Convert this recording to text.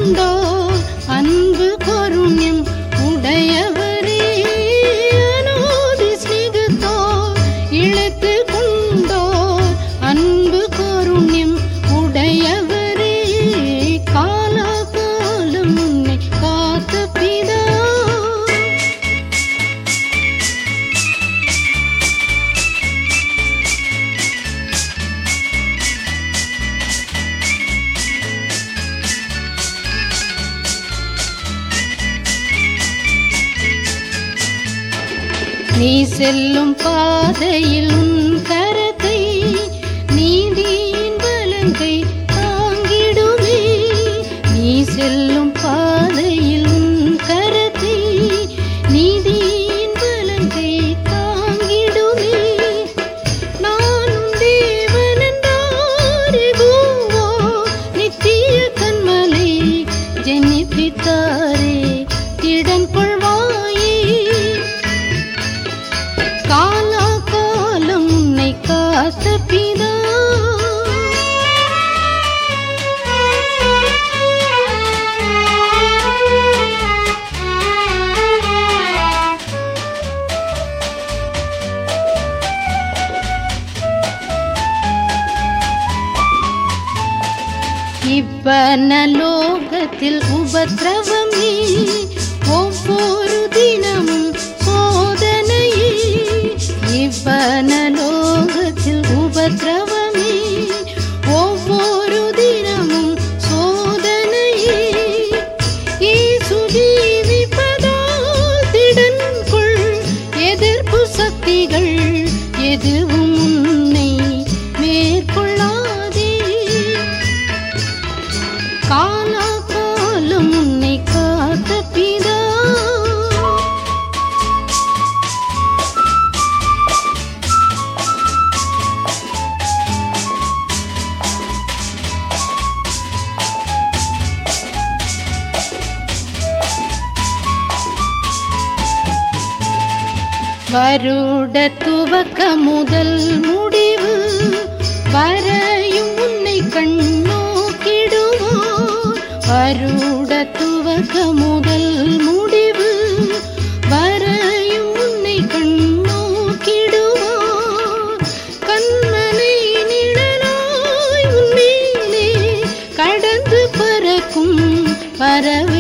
கொண்டோ அன்பு கருண்யம் உடையவரே அனோதி சிநேகத்தோ இழைத்து கொண்டோ அன்பு கருண்யம் உடையவரே காலாகாலம் உன்னை காத்த பிதா நீ செல்லும் பாதையில் உன் கரத்தை நீதியின் பலங்கை தாங்கிடுமே நீ செல்லும் பாதையில் உன் கரத்தை நீதியின் பலங்கை தாங்கிடுமே நானும் தேவன் என்றாரே கூவோ நித்திய கண்மலை ஜெனிப்பித்தாரே திடன் கொள்வாயே காலா காலம் உன்னை காத்த பிதா இவ்வனலோகத்தில் உபத்திரவமே ஒவ்வொரு தினமும் சோதனையே இவ்வனலோகத்தில் உபத்திரவமே ஒவ்வொரு தினமும் சோதனையே இயேசு ஜீவிப்பதால் திடன் கொள் எதிர்ப்பு சக்திகள் எதுவும் உன்னை மேற்கொள்ளாதே காலா காலம் உன்னை காத்த பிதா வருட துவக்க முதல் முடிவு வரையும் உன்னை கண்ணோக்கிடுவார் வருட துவக்க முதல் முடிவு வரையும் உன்னை கண்ணோக்கிடுவார் கண்மனை நிழலாய் உன்மேலே கடந்து பறக்கும் பறவை